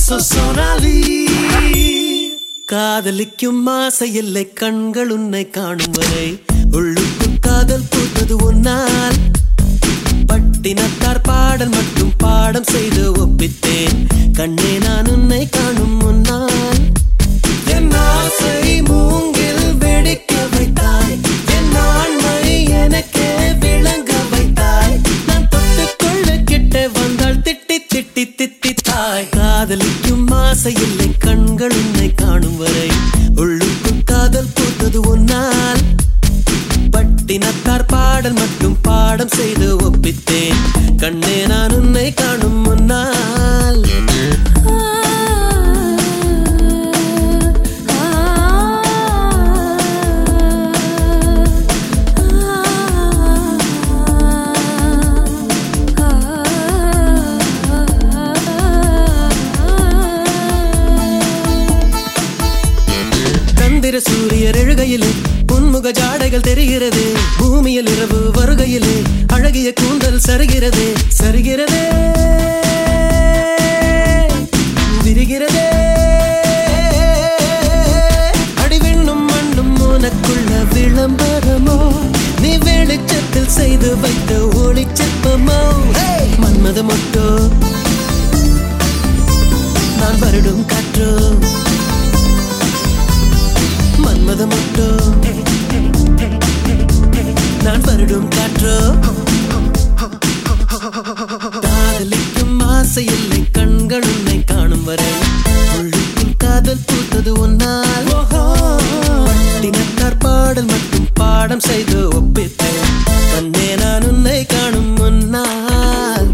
so sonali காதலிக்கும் ஆசை இல்லை கண்கள் உன்னை காணும் வரை உள்ளுக்குள் காதல் பூத்தது உன்னால் பட்டினத்தார் பாடல் மட்டும் பாடம் செய்து ஒப்பித்தேன் கண்ணே நான் உன்னை காணும் முன்னால் என் ஆசை மூங்கில் வெடிக்க வைத்தாய் என் ஆண்மை எனக்கே விளங்க வைத்தாய் நான் தொட்டுக்கொள்ள கிட்ட வந்தால் திட்டி திட்டி திட்டித்தாய் காதலிக்கும் ஆசை இல்லை கண்கள் உன்னை காணும் வரை உள்ளுக்குள் காதல் பூத்தது உன்னால் பட்டினத்தார் பாடல் மட்டும் பாடம் செய்து ஒப்பித்தேன் கண்ணே நான் உன்னை காணும் முன்னால் சந்திர சூரியர் எழுகையிலே உன்முக ஜாடைகள் தெரிகிறது பூமியில் இரவு வருகையிலே அழகிய கூந்தல் சருகிறதே சருகிறதே விரிகிறதே அடிவிண்ணும் மண்ணும் உனக்குள்ள விளம்பரமோ நீ வெளிச்சத்தில் செய்து வைத்த ஒளிச்சப்பமோ மன்மத மொட்டோ நான் வருடும் காற்றோ மன்மத மொட்டோ நான் வருடும் காற்றோ காதலிக்கும் ஆசை இல்லை கண்கள் உன்னை காணும் வரை உள்ளுக்குள் காதல் பூத்தது உன்னால் தினத்தார் பாடல் மட்டும் பாடம் செய்து ஒப்பித்தேன் கண்ணே நான் உன்னை காணும் முன்னால்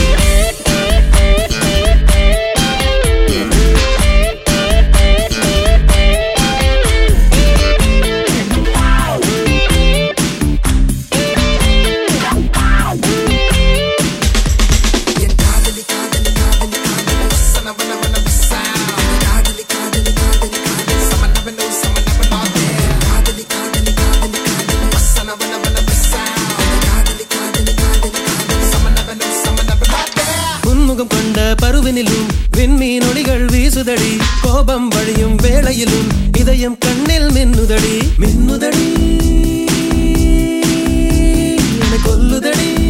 உன்முகம் கொண்ட பருவினிலும் விண்மீன் ஒளிகள் வீசுதடி கோபம் வழியும் வேளையிலும் இதயம் கண்ணில் மின்னுதடி மின்னுதடி என்னை கொல்லுதடி